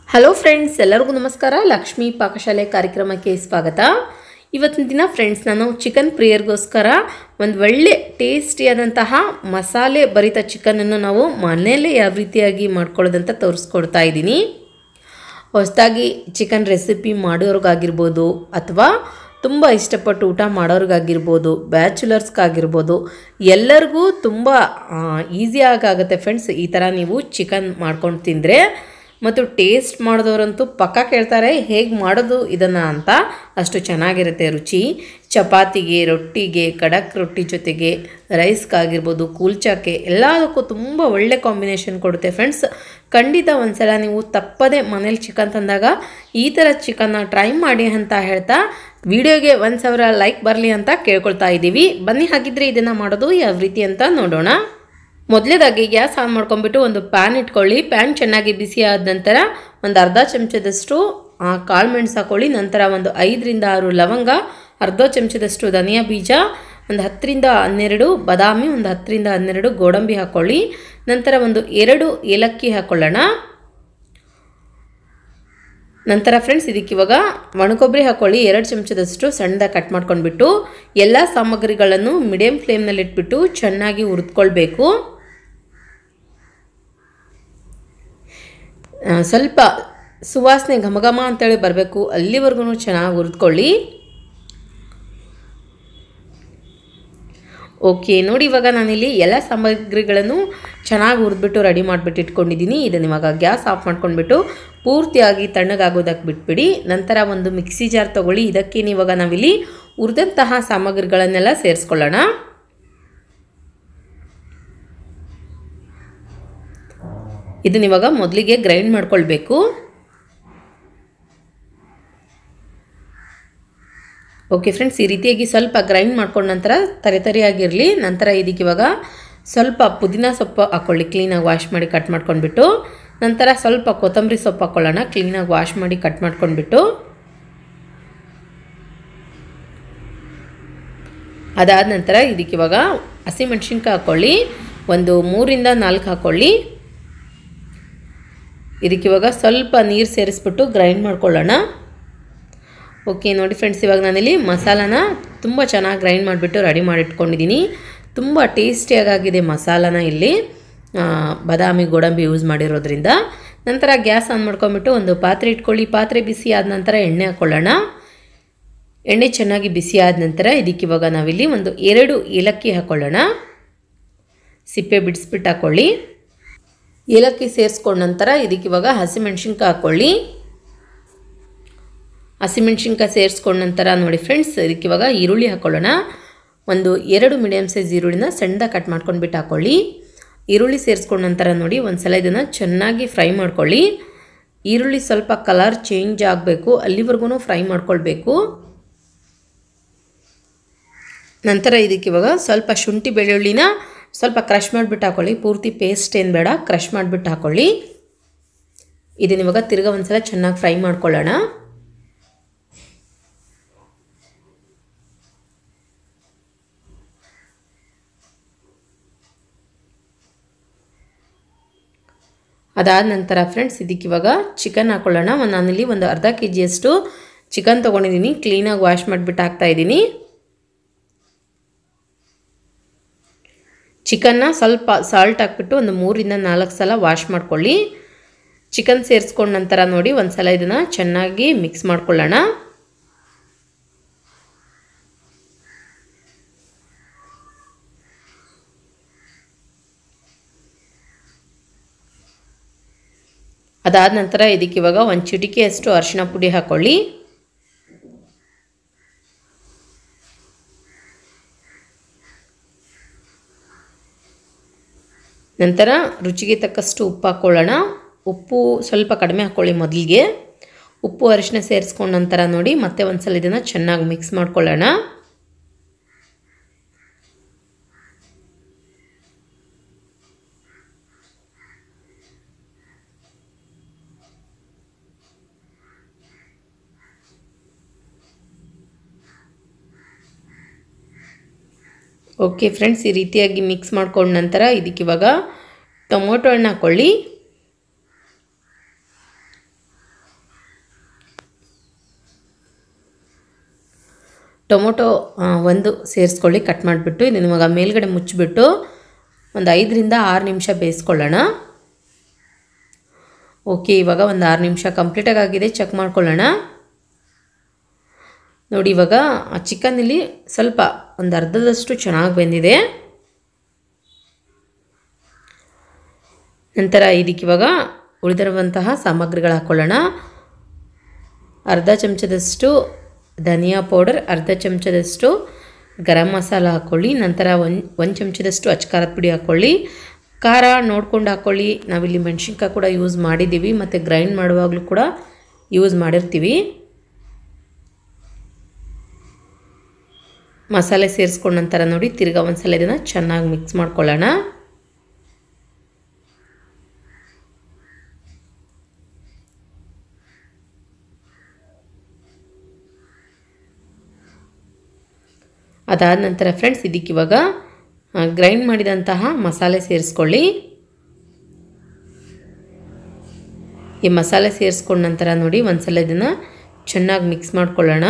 hello friends ಎಲ್ಲರಿಗೂ ನಮಸ್ಕಾರ ಲಕ್ಷ್ಮೀ ಪಾಕಶಾಲೆ ಕಾರ್ಯಕ್ರಮಕ್ಕೆ ಸ್ವಾಗತ ಇವತ್ತಿನ ದಿನ ಫ್ರೆಂಡ್ಸ್ ನಾನು ಚಿಕನ್ ಪ್ರಿಯರ್ಗೋಸ್ಕರ ಒಂದು ಒಳ್ಳೆ ಟೇಸ್ಟಿಯಾದಂತಹ ಮಸಾಲೆ ಭರಿತ ಚಿಕನನ್ನು ನಾವು ಮನೆಯಲ್ಲೇ ಯಾವ ರೀತಿಯಾಗಿ ಮಾಡ್ಕೊಳ್ಳೋದಂತ ತೋರಿಸ್ಕೊಡ್ತಾ ಇದ್ದೀನಿ ಹೊಸದಾಗಿ ಚಿಕನ್ ರೆಸಿಪಿ ಮಾಡೋರ್ಗಾಗಿರ್ಬೋದು ಅಥವಾ ತುಂಬ ಇಷ್ಟಪಟ್ಟು ಊಟ ಮಾಡೋರ್ಗಾಗಿರ್ಬೋದು ಬ್ಯಾಚುಲರ್ಸ್ಗಾಗಿರ್ಬೋದು ಎಲ್ಲರಿಗೂ ತುಂಬ ಈಸಿಯಾಗಿ ಆಗುತ್ತೆ ಫ್ರೆಂಡ್ಸ್ ಈ ಥರ ನೀವು ಚಿಕನ್ ಮಾಡ್ಕೊಂಡು ತಿಂದರೆ ಮತ್ತು ಟೇಸ್ಟ್ ಮಾಡಿದವರಂತೂ ಪಕ್ಕ ಕೇಳ್ತಾರೆ ಹೇಗೆ ಮಾಡೋದು ಇದನ್ನು ಅಂತ ಅಷ್ಟು ಚೆನ್ನಾಗಿರುತ್ತೆ ರುಚಿ ಚಪಾತಿಗೆ ರೊಟ್ಟಿಗೆ ಖಡಕ್ ರೊಟ್ಟಿ ಜೊತೆಗೆ ರೈಸ್ಗಾಗಿರ್ಬೋದು ಕೂಲ್ಚಾಕ್ಕೆ ಎಲ್ಲದಕ್ಕೂ ತುಂಬ ಒಳ್ಳೆ ಕಾಂಬಿನೇಷನ್ ಕೊಡುತ್ತೆ ಫ್ರೆಂಡ್ಸ್ ಖಂಡಿತ ಒಂದ್ಸಲ ನೀವು ತಪ್ಪದೆ ಮನೇಲಿ ಚಿಕನ್ ತಂದಾಗ ಈ ಥರ ಚಿಕನ್ನ ಟ್ರೈ ಮಾಡಿ ಅಂತ ಹೇಳ್ತಾ ವಿಡಿಯೋಗೆ ಒಂದು ಸಾವಿರ ಲೈಕ್ ಬರಲಿ ಅಂತ ಕೇಳ್ಕೊಳ್ತಾ ಇದ್ದೀವಿ ಬನ್ನಿ ಹಾಗಿದ್ರೆ ಇದನ್ನು ಮಾಡೋದು ಯಾವ ರೀತಿ ಅಂತ ನೋಡೋಣ ಮೊದಲೇದಾಗಿ ಗ್ಯಾಸ್ ಆನ್ ಮಾಡ್ಕೊಂಡ್ಬಿಟ್ಟು ಒಂದು ಪ್ಯಾನ್ ಇಟ್ಕೊಳ್ಳಿ ಪ್ಯಾನ್ ಚೆನ್ನಾಗಿ ಬಿಸಿ ಆದ ನಂತರ ಒಂದು ಅರ್ಧ ಚಮಚದಷ್ಟು ಕಾಳು ಮೆಣಸು ಹಾಕೊಳ್ಳಿ ನಂತರ ಒಂದು ಐದರಿಂದ ಆರು ಲವಂಗ ಅರ್ಧ ಚಮಚದಷ್ಟು ಧನಿಯಾ ಬೀಜ ಒಂದು ಹತ್ತರಿಂದ ಹನ್ನೆರಡು ಬಾದಾಮಿ ಒಂದು ಹತ್ತರಿಂದ ಹನ್ನೆರಡು ಗೋಡಂಬಿ ಹಾಕ್ಕೊಳ್ಳಿ ನಂತರ ಒಂದು ಎರಡು ಏಲಕ್ಕಿ ಹಾಕ್ಕೊಳ್ಳೋಣ ನಂತರ ಫ್ರೆಂಡ್ಸ್ ಇದಕ್ಕೆ ಇವಾಗ ಒಣಕೊಬ್ಬರಿ ಹಾಕ್ಕೊಳ್ಳಿ ಎರಡು ಚಮಚದಷ್ಟು ಸಣ್ಣದಾಗಿ ಕಟ್ ಮಾಡ್ಕೊಂಡ್ಬಿಟ್ಟು ಎಲ್ಲ ಸಾಮಗ್ರಿಗಳನ್ನು ಮೀಡಿಯಮ್ ಫ್ಲೇಮ್ನಲ್ಲಿ ಇಟ್ಬಿಟ್ಟು ಚೆನ್ನಾಗಿ ಹುರಿದ್ಕೊಳ್ಬೇಕು ಸ್ವಲ್ಪ ಸುವಾಸನೆ ಘಮಘಮ ಅಂತೇಳಿ ಬರಬೇಕು ಅಲ್ಲಿವರೆಗೂ ಚೆನ್ನಾಗಿ ಹುರಿದ್ಕೊಳ್ಳಿ ಓಕೆ ನೋಡಿ ಇವಾಗ ನಾನಿಲ್ಲಿ ಎಲ್ಲ ಸಾಮಗ್ರಿಗಳನ್ನು ಚೆನ್ನಾಗಿ ಹುರಿದ್ಬಿಟ್ಟು ರೆಡಿ ಮಾಡಿಬಿಟ್ಟು ಇಟ್ಕೊಂಡಿದ್ದೀನಿ ಇದನ್ನು ಇವಾಗ ಗ್ಯಾಸ್ ಆಫ್ ಮಾಡ್ಕೊಂಡ್ಬಿಟ್ಟು ಪೂರ್ತಿಯಾಗಿ ತಣ್ಣಗಾಗೋದಕ್ಕೆ ಬಿಟ್ಬಿಡಿ ನಂತರ ಒಂದು ಮಿಕ್ಸಿ ಜಾರ್ ತೊಗೊಳ್ಳಿ ಇದಕ್ಕೆ ಇವಾಗ ನಾವಿಲ್ಲಿ ಹುರಿದಂತಹ ಸಾಮಗ್ರಿಗಳನ್ನೆಲ್ಲ ಸೇರಿಸ್ಕೊಳ್ಳೋಣ ಇದನ್ನ ಇವಾಗ ಮೊದಲಿಗೆ ಗ್ರೈಂಡ್ ಮಾಡ್ಕೊಳ್ಬೇಕು ಓಕೆ ಫ್ರೆಂಡ್ಸ್ ಈ ರೀತಿಯಾಗಿ ಸ್ವಲ್ಪ ಗ್ರೈಂಡ್ ಮಾಡ್ಕೊಂಡ ನಂತರ ತರೆ ತರಿಯಾಗಿರಲಿ ನಂತರ ಇದಕ್ಕೆ ಇವಾಗ ಸ್ವಲ್ಪ ಪುದೀನ ಸೊಪ್ಪು ಹಾಕ್ಕೊಳ್ಳಿ ಕ್ಲೀನಾಗಿ ವಾಶ್ ಮಾಡಿ ಕಟ್ ಮಾಡ್ಕೊಂಡ್ಬಿಟ್ಟು ನಂತರ ಸ್ವಲ್ಪ ಕೊತ್ತಂಬರಿ ಸೊಪ್ಪು ಹಾಕ್ಕೊಳ್ಳೋಣ ಕ್ಲೀನಾಗಿ ವಾಶ್ ಮಾಡಿ ಕಟ್ ಮಾಡ್ಕೊಂಡ್ಬಿಟ್ಟು ಅದಾದ ನಂತರ ಇದಕ್ಕೆ ಇವಾಗ ಹಸಿಮೆಣ್ಸಿನ್ಕಾಯಿ ಹಾಕ್ಕೊಳ್ಳಿ ಒಂದು ಮೂರಿಂದ ನಾಲ್ಕು ಹಾಕ್ಕೊಳ್ಳಿ ಇದಕ್ಕೆ ಇವಾಗ ಸ್ವಲ್ಪ ನೀರು ಸೇರಿಸ್ಬಿಟ್ಟು ಗ್ರೈಂಡ್ ಮಾಡ್ಕೊಳ್ಳೋಣ ಓಕೆ ನೋಡಿ ಫ್ರೆಂಡ್ಸ್ ಇವಾಗ ನಾನಿಲ್ಲಿ ಮಸಾಲಾನ ತುಂಬ ಚೆನ್ನಾಗಿ ಗ್ರೈಂಡ್ ಮಾಡಿಬಿಟ್ಟು ರೆಡಿ ಮಾಡಿಟ್ಕೊಂಡಿದ್ದೀನಿ ತುಂಬ ಟೇಸ್ಟಿಯಾಗಿದೆ ಮಸಾಲಾನ ಇಲ್ಲಿ ಬಾದಾಮಿ ಗೋಡಂಬಿ ಯೂಸ್ ಮಾಡಿರೋದ್ರಿಂದ ನಂತರ ಗ್ಯಾಸ್ ಆನ್ ಮಾಡ್ಕೊಂಬಿಟ್ಟು ಒಂದು ಪಾತ್ರೆ ಇಟ್ಕೊಳ್ಳಿ ಪಾತ್ರೆ ಬಿಸಿ ಆದ ನಂತರ ಎಣ್ಣೆ ಹಾಕ್ಕೊಳ್ಳೋಣ ಎಣ್ಣೆ ಚೆನ್ನಾಗಿ ಬಿಸಿ ಆದ ನಂತರ ಇದಕ್ಕೆ ಇವಾಗ ನಾವಿಲ್ಲಿ ಒಂದು ಎರಡು ಏಲಕ್ಕಿ ಹಾಕ್ಕೊಳ್ಳೋಣ ಸಿಪ್ಪೆ ಬಿಡಿಸ್ಬಿಟ್ಟು ಹಾಕ್ಕೊಳ್ಳಿ ಏಲಕ್ಕಿ ಸೇರಿಸ್ಕೊಂಡ ನಂತರ ಇದಕ್ಕೆ ಇವಾಗ ಹಸಿಮೆಣ್ಸಿನ್ಕಾಯಿ ಹಾಕ್ಕೊಳ್ಳಿ ಹಸಿಮೆಣ್ಸಿನ್ಕಾಯಿ ಸೇರಿಸ್ಕೊಂಡ ನಂತರ ನೋಡಿ ಫ್ರೆಂಡ್ಸ್ ಇದಕ್ಕೆ ಇವಾಗ ಈರುಳ್ಳಿ ಹಾಕ್ಕೊಳ್ಳೋಣ ಒಂದು ಎರಡು ಮೀಡಿಯಮ್ ಸೈಜ್ ಈರುಳ್ಳಿನ ಸಣ್ಣದಾಗಿ ಕಟ್ ಮಾಡ್ಕೊಂಡ್ಬಿಟ್ಟು ಹಾಕ್ಕೊಳ್ಳಿ ಈರುಳ್ಳಿ ಸೇರಿಸ್ಕೊಂಡ ನಂತರ ನೋಡಿ ಒಂದು ಸಲ ಇದನ್ನು ಚೆನ್ನಾಗಿ ಫ್ರೈ ಮಾಡ್ಕೊಳ್ಳಿ ಈರುಳ್ಳಿ ಸ್ವಲ್ಪ ಕಲರ್ ಚೇಂಜ್ ಆಗಬೇಕು ಅಲ್ಲಿವರೆಗೂ ಫ್ರೈ ಮಾಡ್ಕೊಳ್ಬೇಕು ನಂತರ ಇದಕ್ಕೆ ಇವಾಗ ಸ್ವಲ್ಪ ಶುಂಠಿ ಬೆಳ್ಳುಳ್ಳಿನ ಸ್ವಲ್ಪ ಕ್ರಷ್ ಮಾಡಿಬಿಟ್ಟು ಹಾಕ್ಕೊಳ್ಳಿ ಪೂರ್ತಿ ಪೇಸ್ಟ್ ಏನು ಬೇಡ ಕ್ರಷ್ ಮಾಡಿಬಿಟ್ಟು ಹಾಕ್ಕೊಳ್ಳಿ ಇದನ್ನ ಇವಾಗ ತಿರ್ಗಾ ಒಂದ್ಸಲ ಚೆನ್ನಾಗಿ ಫ್ರೈ ಮಾಡ್ಕೊಳ್ಳೋಣ ಅದಾದ ನಂತರ ಫ್ರೆಂಡ್ಸ್ ಇದಕ್ಕೆ ಇವಾಗ ಚಿಕನ್ ಹಾಕ್ಕೊಳ್ಳೋಣ ಒಂದು ನಾನಿಲ್ಲಿ ಒಂದು ಅರ್ಧ ಕೆ ಜಿಯಷ್ಟು ಚಿಕನ್ ತೊಗೊಂಡಿದ್ದೀನಿ ಕ್ಲೀನಾಗಿ ವಾಶ್ ಮಾಡಿಬಿಟ್ಟು ಹಾಕ್ತಾಯಿದ್ದೀನಿ ಚಿಕನ್ನ ಸ್ವಲ್ಪ ಸಾಲ್ಟ್ ಹಾಕ್ಬಿಟ್ಟು ಒಂದು ಮೂರಿಂದ ನಾಲ್ಕು ಸಲ ವಾಶ್ ಮಾಡ್ಕೊಳ್ಳಿ ಚಿಕನ್ ಸೇರಿಸ್ಕೊಂಡ ನಂತರ ನೋಡಿ ಒಂದು ಸಲ ಇದನ್ನು ಚೆನ್ನಾಗಿ ಮಿಕ್ಸ್ ಮಾಡ್ಕೊಳ್ಳೋಣ ಅದಾದ ನಂತರ ಇದಕ್ಕೆ ಇವಾಗ ಒಂದು ಚಿಟಿಕೆಯಷ್ಟು ಅರಿಶಿಣ ಪುಡಿ ಹಾಕ್ಕೊಳ್ಳಿ ನಂತರ ರುಚಿಗೆ ತಕ್ಕಷ್ಟು ಉಪ್ಪು ಹಾಕ್ಕೊಳ್ಳೋಣ ಉಪ್ಪು ಸ್ವಲ್ಪ ಕಡಿಮೆ ಹಾಕ್ಕೊಳ್ಳಿ ಮೊದಲಿಗೆ ಉಪ್ಪು ಅರಿಶಿನ ಸೇರಿಸ್ಕೊಂಡ ನಂತರ ನೋಡಿ ಮತ್ತೆ ಒಂದು ಸಲ ಇದನ್ನು ಚೆನ್ನಾಗಿ ಮಿಕ್ಸ್ ಮಾಡ್ಕೊಳ್ಳೋಣ ಓಕೆ ಫ್ರೆಂಡ್ಸ್ ಈ ರೀತಿಯಾಗಿ ಮಿಕ್ಸ್ ಮಾಡ್ಕೊಂಡ ನಂತರ ಇದಕ್ಕೆ ಇವಾಗ ಟೊಮೊಟೊ ಹಣ್ಣು ಹಾಕ್ಕೊಳ್ಳಿ ಟೊಮೊಟೊ ಆ, ಒಂದು ಸೇರಿಸ್ಕೊಳ್ಳಿ ಕಟ್ ಮಾಡಿಬಿಟ್ಟು ಇದನ್ನು ಇವಾಗ ಮೇಲ್ಗಡೆ ಮುಚ್ಚಿಬಿಟ್ಟು ಒಂದು ಐದರಿಂದ ಆರು ನಿಮಿಷ ಬೇಯಿಸ್ಕೊಳ್ಳೋಣ ಓಕೆ ಇವಾಗ ಒಂದು ಆರು ನಿಮಿಷ ಕಂಪ್ಲೀಟಾಗಿ ಆಗಿದೆ ಚೆಕ್ ಮಾಡ್ಕೊಳ್ಳೋಣ ನೋಡಿ ಇವಾಗ ಆ ಚಿಕನಲ್ಲಿ ಸ್ವಲ್ಪ ಒಂದು ಅರ್ಧದಷ್ಟು ಚೆನ್ನಾಗಿ ಬೆಂದಿದೆ ನಂತರ ಇದಕ್ಕೆ ಇವಾಗ ಉಳಿದಿರುವಂತಹ ಸಾಮಗ್ರಿಗಳು ಹಾಕ್ಕೊಳ್ಳೋಣ ಅರ್ಧ ಚಮಚದಷ್ಟು ಧನಿಯಾ ಪೌಡರ್ ಅರ್ಧ ಚಮಚದಷ್ಟು ಗರಂ ಮಸಾಲ ಹಾಕ್ಕೊಳ್ಳಿ ನಂತರ ಒಂದು ಒಂದು ಚಮಚದಷ್ಟು ಅಚ್ಕಾರದ ಪುಡಿ ಹಾಕ್ಕೊಳ್ಳಿ ಖಾರ ನೋಡ್ಕೊಂಡು ಹಾಕ್ಕೊಳ್ಳಿ ನಾವಿಲ್ಲಿ ಮೆಣಸಿನ್ಕಾಯಿ ಕೂಡ ಯೂಸ್ ಮಾಡಿದ್ದೀವಿ ಮತ್ತು ಗ್ರೈಂಡ್ ಮಾಡುವಾಗಲೂ ಕೂಡ ಯೂಸ್ ಮಾಡಿರ್ತೀವಿ ಮಸಾಲೆ ಸೇರಿಸ್ಕೊಂಡ ನಂತರ ನೋಡಿ ತಿರ್ಗಾ ಒಂದ್ಸಲ ಇದನ್ನು ಚೆನ್ನಾಗಿ ಮಿಕ್ಸ್ ಮಾಡ್ಕೊಳ್ಳೋಣ ಅದಾದ ನಂತರ ಫ್ರೆಂಡ್ಸ್ ಇದಕ್ಕೆ ಇವಾಗ ಗ್ರೈಂಡ್ ಮಾಡಿದಂತಹ ಮಸಾಲೆ ಸೇರಿಸ್ಕೊಳ್ಳಿ ಈ ಮಸಾಲೆ ಸೇರಿಸ್ಕೊಂಡ ನಂತರ ನೋಡಿ ಒಂದ್ಸಲ ಇದನ್ನು ಚೆನ್ನಾಗಿ ಮಿಕ್ಸ್ ಮಾಡ್ಕೊಳ್ಳೋಣ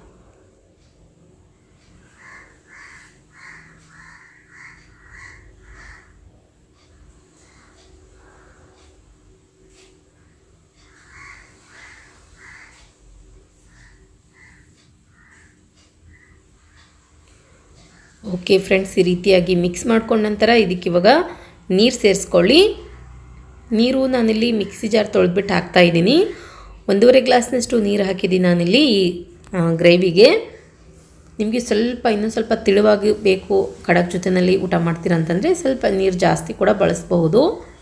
ಓಕೆ ಫ್ರೆಂಡ್ಸ್ ಈ ರೀತಿಯಾಗಿ ಮಿಕ್ಸ್ ಮಾಡ್ಕೊಂಡ ನಂತರ ಇದಕ್ಕೆ ಇವಾಗ ನೀರು ಸೇರಿಸ್ಕೊಳ್ಳಿ ನೀರು ನಾನಿಲ್ಲಿ ಮಿಕ್ಸಿ ಜಾರ್ ತೊಳೆದ್ಬಿಟ್ಟು ಹಾಕ್ತಾ ಇದ್ದೀನಿ ಒಂದೂವರೆ ಗ್ಲಾಸ್ನಷ್ಟು ನೀರು ಹಾಕಿದ್ದೀನಿ ನಾನಿಲ್ಲಿ ಈ ಗ್ರೇವಿಗೆ ನಿಮಗೆ ಸ್ವಲ್ಪ ಇನ್ನೂ ಸ್ವಲ್ಪ ತಿಳುವಾಗಿ ಬೇಕು ಕಡಕ್ ಜೊತೆಯಲ್ಲಿ ಊಟ ಮಾಡ್ತೀರಾ ಅಂತಂದರೆ ಸ್ವಲ್ಪ ನೀರು ಜಾಸ್ತಿ ಕೂಡ ಬಳಸಬಹುದು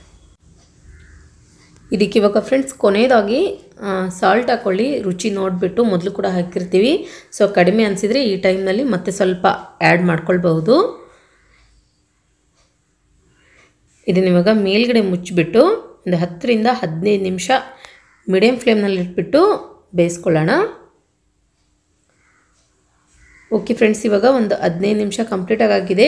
ಇದಕ್ಕೆ ಇವಾಗ ಫ್ರೆಂಡ್ಸ್ ಕೊನೆಯದಾಗಿ ಸಾಲ್ಟ್ ಹಾಕ್ಕೊಳ್ಳಿ ರುಚಿ ನೋಡಿಬಿಟ್ಟು ಮೊದಲು ಕೂಡ ಹಾಕಿರ್ತೀವಿ ಸೊ ಕಡಿಮೆ ಅನಿಸಿದರೆ ಈ ಟೈಮ್ನಲ್ಲಿ ಮತ್ತೆ ಸ್ವಲ್ಪ ಆ್ಯಡ್ ಮಾಡ್ಕೊಳ್ಬಹುದು ಇದನ್ನ ಇವಾಗ ಮೇಲ್ಗಡೆ ಮುಚ್ಚಿಬಿಟ್ಟು ಒಂದು ಹತ್ತರಿಂದ ಹದಿನೈದು ನಿಮಿಷ ಮೀಡಿಯಮ್ ಫ್ಲೇಮ್ನಲ್ಲಿ ಇಟ್ಬಿಟ್ಟು ಬೇಯಿಸ್ಕೊಳ್ಳೋಣ ಓಕೆ ಫ್ರೆಂಡ್ಸ್ ಇವಾಗ ಒಂದು ಹದಿನೈದು ನಿಮಿಷ ಕಂಪ್ಲೀಟಾಗಿ ಆಗಿದೆ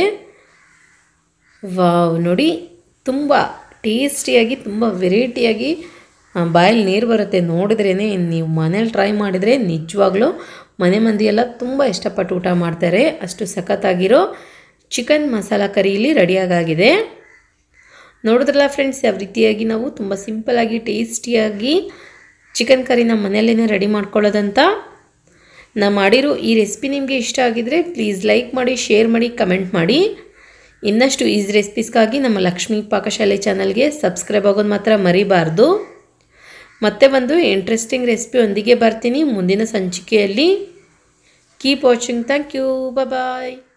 ವಾವ್ ನೋಡಿ ತುಂಬ ಟೇಸ್ಟಿಯಾಗಿ ತುಂಬ ವೆರೈಟಿಯಾಗಿ ಬಾಯಲ್ಲಿ ನೀರು ಬರುತ್ತೆ ನೋಡಿದ್ರೇ ನೀವು ಮನೇಲಿ ಟ್ರೈ ಮಾಡಿದರೆ ನಿಜವಾಗ್ಲೂ ಮನೆ ಮಂದಿ ಎಲ್ಲ ತುಂಬ ಇಷ್ಟಪಟ್ಟು ಊಟ ಮಾಡ್ತಾರೆ ಅಷ್ಟು ಸಖತ್ತಾಗಿರೋ ಚಿಕನ್ ಮಸಾಲ ಕರಿ ಇಲ್ಲಿ ರೆಡಿಯಾಗಾಗಿದೆ ನೋಡಿದ್ರಲ್ಲ ಫ್ರೆಂಡ್ಸ್ ಯಾವ ರೀತಿಯಾಗಿ ನಾವು ತುಂಬ ಸಿಂಪಲಾಗಿ ಟೇಸ್ಟಿಯಾಗಿ ಚಿಕನ್ ಕರಿನ ಮನೆಯಲ್ಲೇ ರೆಡಿ ಮಾಡ್ಕೊಳ್ಳೋದಂತ ನಾ ಮಾಡಿರೋ ಈ ರೆಸಿಪಿ ನಿಮಗೆ ಇಷ್ಟ ಆಗಿದರೆ ಪ್ಲೀಸ್ ಲೈಕ್ ಮಾಡಿ ಶೇರ್ ಮಾಡಿ ಕಮೆಂಟ್ ಮಾಡಿ ಇನ್ನಷ್ಟು ಈಸಿ ರೆಸಿಪೀಸ್ಗಾಗಿ ನಮ್ಮ ಲಕ್ಷ್ಮೀ ಪಾಕಶಾಲೆ ಚಾನಲ್ಗೆ ಸಬ್ಸ್ಕ್ರೈಬ್ ಆಗೋದು ಮಾತ್ರ ಮರಿಬಾರ್ದು ಮತ್ತೆ ಒಂದು ಇಂಟ್ರೆಸ್ಟಿಂಗ್ ರೆಸಿಪಿ ಒಂದಿಗೆ ಬರ್ತೀನಿ ಮುಂದಿನ ಸಂಚಿಕೆಯಲ್ಲಿ keep watching thank you bye